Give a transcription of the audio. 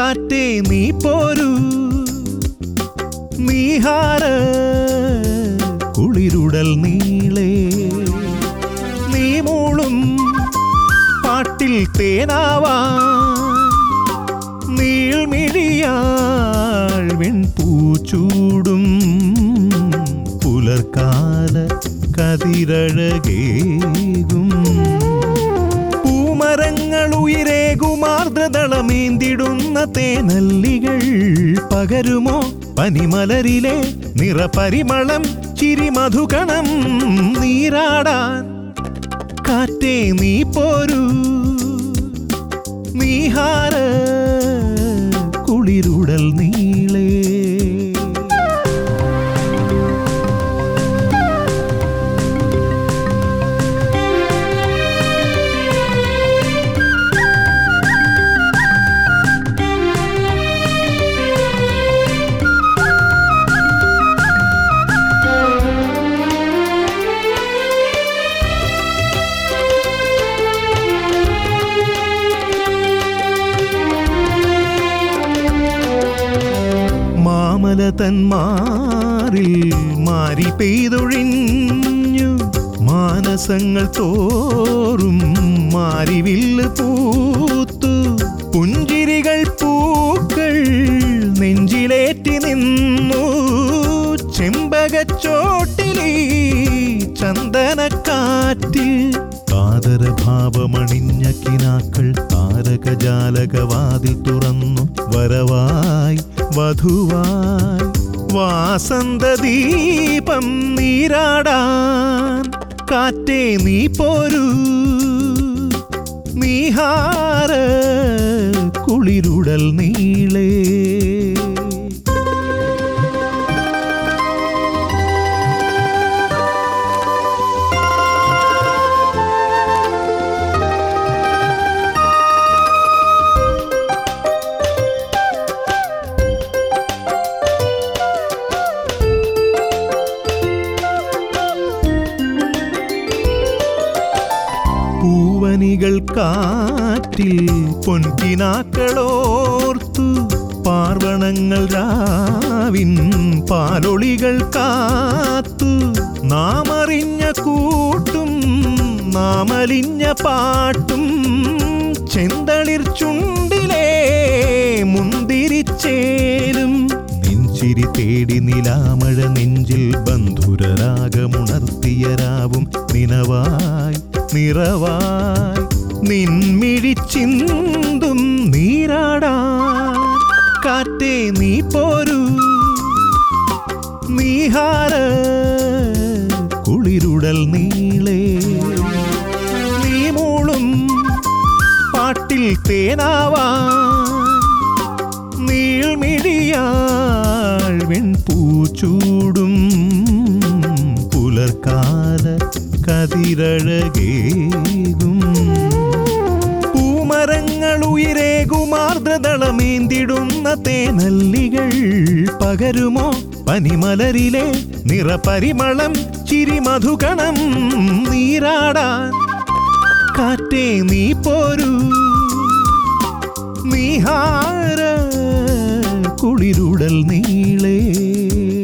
കാറ്റേ നീ പോരൂ നീഹാര കുളിരുടൽ നീളേ നീ മൂളും പാട്ടിൽ തേനാവാ നീൾമിഴിയാൾ വെൺപൂച്ചൂടും പുലർക്കാല കതിരഴകേകും പൂമരങ്ങൾ ഉയരേകുമാർദ്രതളമേന്തിടുന്ന തേനല്ലികൾ പകരുമോ പനിമലരിലെ നിറപരിമളം ചിരിമധുകണം നീരാടാൻ കാറ്റേ നീ പോരൂ നീഹാര കുളിരുടൽ നീളേ മാമല തന്മാറിൽ മാരി പെയ്തൊഴിഞ്ഞു മാനസങ്ങൾ തോറും മാരിവില്ല് പൂത്തു പുഞ്ചിരികൾ പൂക്കൾ നെഞ്ചിലേറ്റി നിന്നു ചെമ്പകച്ചോട്ടിലീ ചന്ദനക്കാറ്റിൽ കാതരഭാവമണിഞ്ഞ കിനാക്കൾ താരകജാലകവാതിൽ തുറന്നു വരവായി വധുവായി വാസന്തദീപം നീരാടാൻ കാറ്റേ നീ പോരൂ നീഹാര കുളിരുടൽ നീളേ പൂവനികൾ കാറ്റിൽ പൊൻകിനാക്കളോർത്തു പാർവണങ്ങൾ രാവിൻ പാലൊളികൾ കാത്തു നാമറിഞ്ഞ കൂട്ടും നാമലിഞ്ഞ പാട്ടും ചെന്തളിർ ചുണ്ടിലേ മുന്തിരിച്ചേലും നെഞ്ചിരി തേടി നിലാമഴ നെഞ്ചിൽ ബന്ധുരരാഗമുണർത്തിയ രാവും നിനവായി നിറവായി നിൻമിഴിച്ചിന്തും നീരാടാ കാറ്റേ നീ പോരൂ നീഹാര കുളിരുടൽ നീളേ നീ മൂളും പാട്ടിൽ തേനാവാ നീൾമിഴിയാൾ വെൺപൂച്ചൂടും പുലർക്കാല കതിരഴകേകും പൂമരങ്ങൾ ഉയരേകുമാർദ്രതളമേന്തിടുന്ന തേനല്ലികൾ പകരുമോ പനിമലരിലെ നിറപരിമളം ചിരിമധുകണം നീരാടാൻ കാറ്റേ നീ പോരൂ നീഹാര കുളിരുടൽ നീളേ